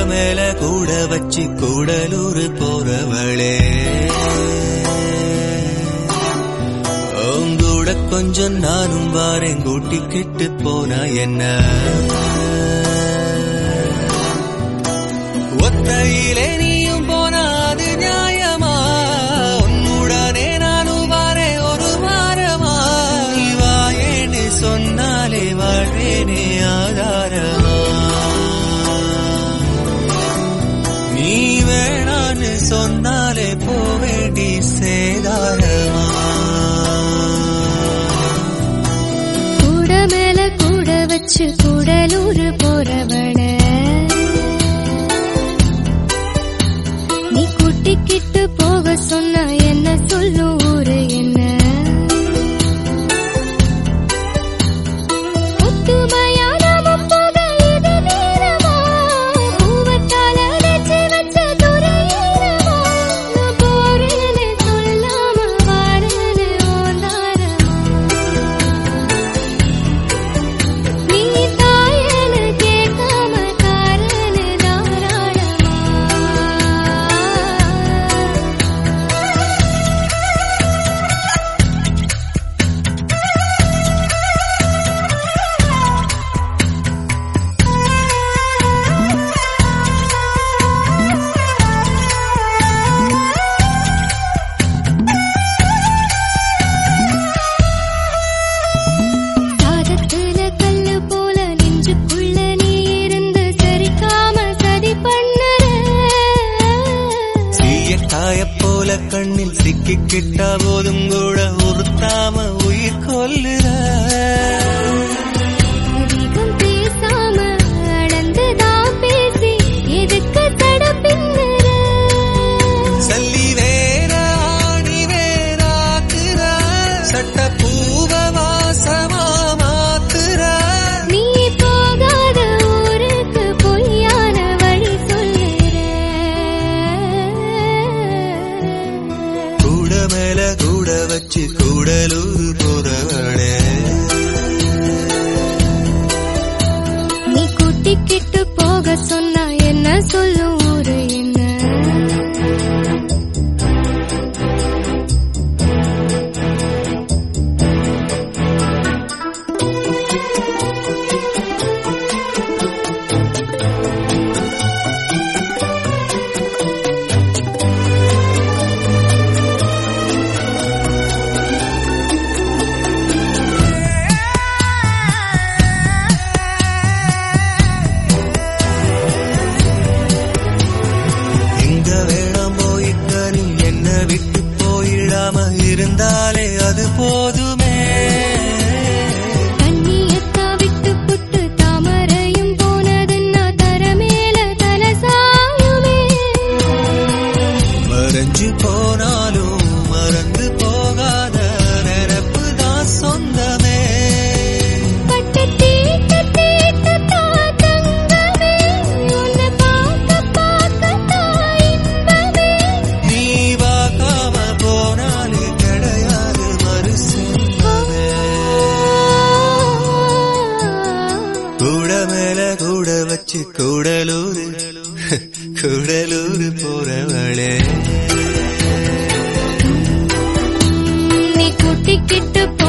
மேல கூட வச்சு கூடலூர் போறவளே உங்கூட கொஞ்சம் நானும் வாரேன் கூட்டிக்கிட்டு போனா என்ன ஒத்தையிலே நீயும் போனா அது நியாயமா உன்னுடனே நானும் வாரேன் ஒரு வாரமா நீ வாயேன்னு சொன்னாலே வாழ்வேனே ஆதாரமா நீ வேணான்னு சொன்னாலே போவேண்டி சேதாரமா கூட மேல கூட வச்சு கூடலூர் போறவள நீ கூட்டிக்கிட்டு போக சொன்னா என்ன சொல்லும் ஊரு என்ன ஒத்துமையா நாமும் போக இது நேரமா? பூவத்தால அடைச்சு வச்ச துரையீரமா? நான் போறேன்னு சொல்லாம வாரேன்னு ஓந்தாரமா? நீ தாயேன்னு கேட்காம காரேன்னு தாராளமா? சாதத்துல கல்லு போல நெஞ்சுக்குள்ள நீ இருந்து சரிக்காம சதி பண்ணுற சீயக்காய போல கண்ணில் சிக்கிக்கிட்டா போதும் கூட உறுத்தாம உயிர் கொல்லுற அதிகம் பேசாம அளந்துதான் பேசி எதுக்கு தட பின்னுற சல்லி வேற ஆணி வேறாக்குற சட்ட பூவ வாசமா மாத்துற நீ போகாத ஊருக்கு பொய்யான வழி சொல்லுற கூட மேல கூட வச்சு கூடலூர் போறவளே நீ கூட்டிக்கிட்டு போக சொன்னா என்ன சொல்லும் ஊரு என்ன எங்க வேணாம் போயிட்ட நீ என்ன விட்டு போயிடாம இருந்தாலே அது போதுமே தண்ணியத்தா விட்டு புட்டு தாமரையும் போனதுன்னா தர மேல தலசாயுமே மறைஞ்சு போனாலும் மறந்து போகாத நிரப்பு தான் சொந்தமே பட்டு தீட்டு தீட்டு தா தங்கமே உன்னை பார்க்க பார்க்க தா இன்பமே நீ பார்க்காம போனாலே கிடையாது மறு சொந்தமே கூட மேல கூட வச்சு கூடலூர் கூடலூர் போறவளே நீ கூட்டிக்கிட்டு